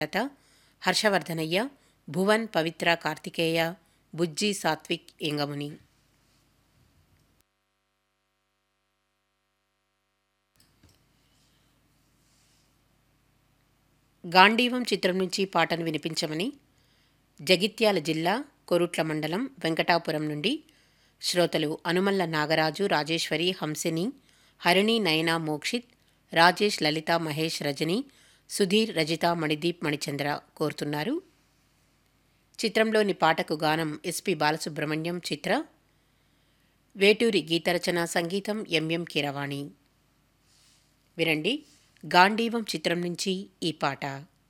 లత హర్షవర్ధనయ్య భువన్ పవిత్ర కార్తికేయ బుజ్జి సాత్విక్ ఎంగముని గాంధీవం చిత్రం నుంచి పాటను వినిపించమని జగిత్యాల జిల్లా కొరుట్ల మండలం వెంకటాపురం నుండి శ్రోతలు అనుమల్ల నాగరాజు రాజేశ్వరి హంసిని హరిణి నయన మోక్షిత్ రాజేష్ లలిత మహేష్ రజని సుధీర్ రజిత మణిదీప్ మణిచంద్ర కోరుతున్నారు చిత్రంలోని పాటకు గానం ఎస్పి బాలసుబ్రహ్మణ్యం చిత్ర వేటూరి గీతరచన సంగీతం ఎంఎం కీరవాణి వినండి గాంధీవం చిత్రం నుంచి ఈ పాట